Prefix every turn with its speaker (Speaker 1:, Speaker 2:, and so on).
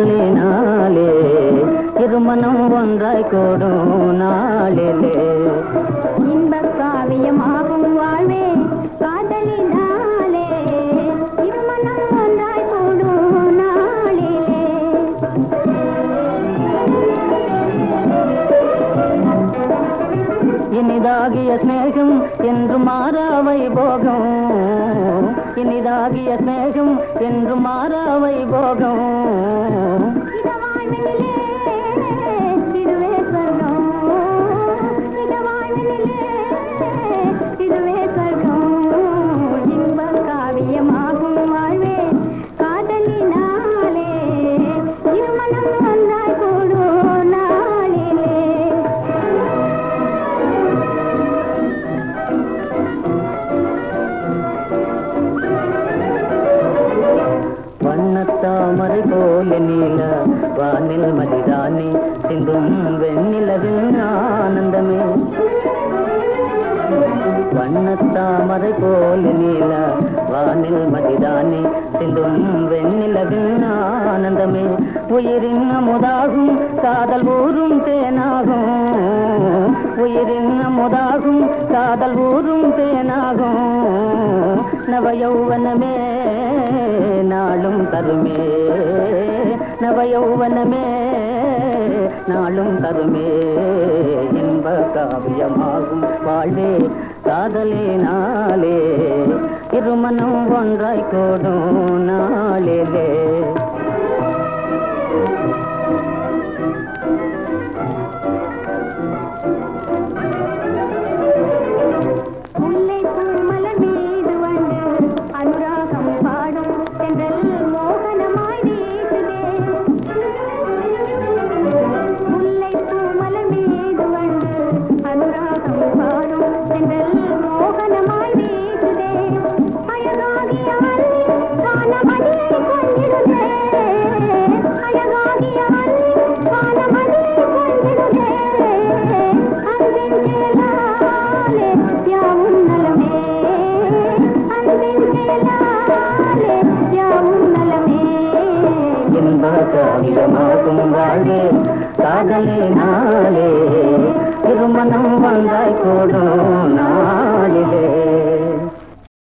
Speaker 1: காதலினாலே இருமனம் ஒன்றாய் கூடும் நாளிலே
Speaker 2: இன்பக் காவியமாகும் வாழ்வே காதலினாலே திருமணம் ஒன்றாய் கூடும் நாளிலே
Speaker 1: இனிதாகிய ஸ்நேகம் என்று மாறா வைபோகம் இனிதாகிய ஸ்நேகம் என்று மாறா வைபோகம்
Speaker 2: இத வாழ்வினிலே இதுவே சொர்க்கம் இத வாழ்வினிலே இதுவே சொர்க்கம் இன்பக் காவியமாகும் வாழ்வே காதலினாலே திருமணம் ஒன்றாய் கூடும் நாளிலே
Speaker 1: வண்ணத்தாமரை போல நீல வானில் மதிதானே சிந்தும் வெண்ணிலவில் ஆனந்தமே வண்ணத்தாமரை போல நீல வானில் மதிதானே சிந்தும் வெண்ணிலவில் ஆனந்தமே உயிரின் அமுதாகும் காதல் ஊரும் தேனாகும் உயிரின் அமுதாகும் காதல் ஊரும் தேனாகும் நவயௌவனமே நாளும் தருமே நவயௌவனமே நாளும் தருமே இன்ப காவியமாகும் வாழ்வே காதலினாலே இருமனம் ஒன்றாய் கூடும் நாளிலே
Speaker 2: முல்லை பூமலர் மீது வந்து அனுராகம் பாடும் தென்றல் மோகனமாய் வீசுதே முல்லை பூமலர் மீது வந்து அனுராகம் பாடும் தென்றல் மோகனமாய் வீசுதே அழகாகிய அல்லி வானமதியை கொண்டிருதே அழகாகிய அல்லி வானமதியை கொண்டிருதே அன்பின் செயலாலே யாவும் நலமே அன்பின் செயலாலே யாவும் நலமே
Speaker 1: இன்ப காவியமாகும் வாழ்வே காதலினாலே திருமணம் வந்தாய் கூடும் நாளிலே